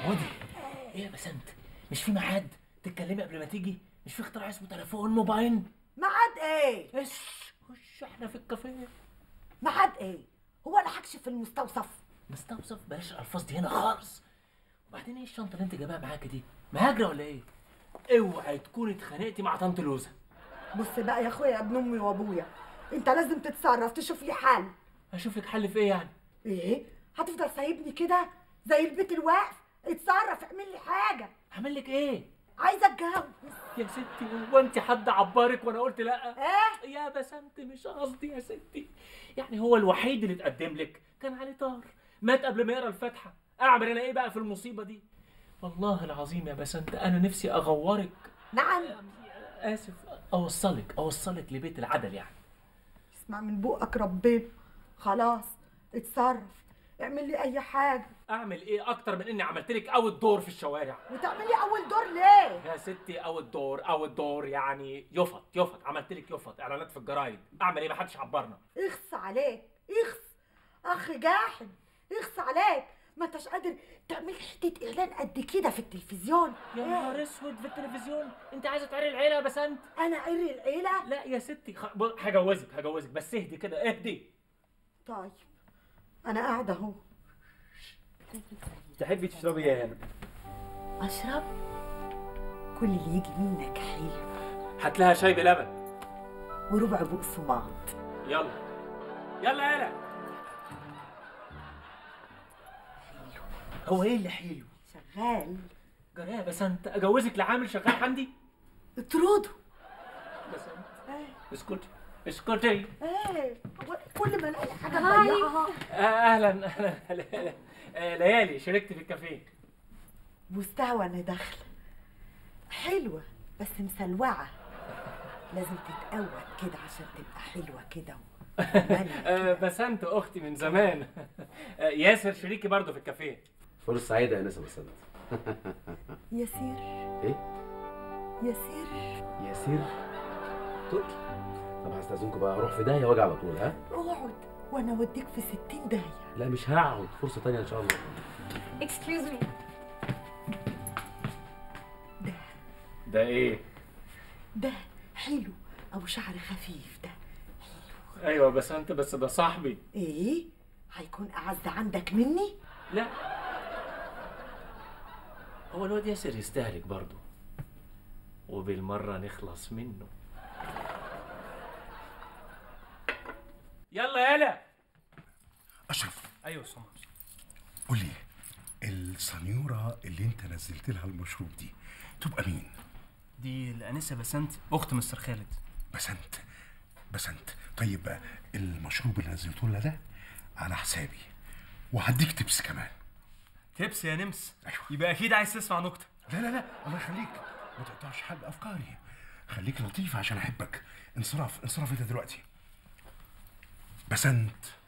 ودي ايه يا بسنت مش في ميعاد تتكلمي قبل ما تيجي مش في اختراع اسمه تليفون موبايل ميعاد ايه ايش خش احنا في الكافيه ميعاد ايه هو انا هكشف في المستوصف مستوصف بلاش الالفاظ دي هنا خالص وبعدين ايه الشنطه اللي انت جايباها معاكي دي مهاجره ولا ايه اوعي تكوني اتخانقتي مع طنط لوزه بص بقى يا اخويا ابن امي وابويا انت لازم تتصرف تشوف لي حل اشوف لك حل في ايه يعني ايه هتفضل سايبني كده زي البيت الواقف اتصرف اعمل لي حاجه هعمل لك ايه عايزه اتجوز يا ستي هو انت حد عبرك وانا قلت لا ايه يا بسنت مش قصدي يا ستي يعني هو الوحيد اللي اتقدم لك كان علي طار مات قبل ما يقرا الفاتحه اعمل انا ايه بقى في المصيبه دي والله العظيم يا بسنت انا نفسي اغورك نعم اسف اوصلك اوصلك لبيت العدل يعني اسمع من بقك ربنا خلاص اتصرف اعمل لي اي حاجه اعمل ايه اكتر من اني عملت لك اول دور في الشوارع وتعمل لي اول دور ليه يا ستي اول دور اول دور يعني يفط يفط عملت لك يفط اعلانات في الجرايد اعمل ايه ما حدش عبرنا اخس عليك اخس اخ جاحد اخس عليك ما انتش قادر تعمل حته اعلان قد كده في التلفزيون يا نهار اسود في التلفزيون انت عايزه تعري العيله يا بسنت انا عري العيله لا يا ستي خ... ب- هجوزك هجوزك بس اهدي كده اهدي طيب انا قاعده اهو تحبي تشربي ايه هنا اشرب كل اللي يجي منك حلو هات لها شاي بلبن وربع بقسماط يلا يلا يلا هو ايه اللي حلو شغال جرى يا بسنت اجوزك لعامل شغال عندي اطرده بسنت ايه اسكتي اسكتي ايه هو كل ما الاقي حاجه اضيعها آه، اهلا اهلا آه، ليالي شاركت في الكافيه مستوى انا داخله حلوه بس مسلوعه لازم تتقوت كده عشان تبقى حلوه كده آه، بسنت اختي من زمان آه، ياسر شريكي برضه في الكافيه فرصة سعيدة يا نسا بسنت يسير ايه؟ يسير ياسير تركي طب هستأذنكم بقى اروح في داهية واجي على طول ها؟ اقعد وانا اوديك في ستين داهيه لا مش هقعد فرصة تانية ان شاء الله Excuse me. ده ده ايه ده حلو ابو شعر خفيف ده ايوه بسنت بس ده صاحبي ايه هيكون اعز عندك مني لا هو الواد ياسر يستهلك برضه وبالمرة نخلص منه يلا يلا اشرف ايوه سمر قول لي الصنيوره اللي انت نزلت لها المشروب دي تبقى مين دي الانسه بسنت اخت مستر خالد بسنت بسنت طيب بقى المشروب اللي نزلته لها ده على حسابي وهديك تبس كمان تبس يا نمس أيوة. يبقى اكيد عايز تسمع نكته لا لا لا الله يخليك ما تقطعش حد افكاري خليك لطيف عشان احبك انصراف انصراف انت دلوقتي بسنت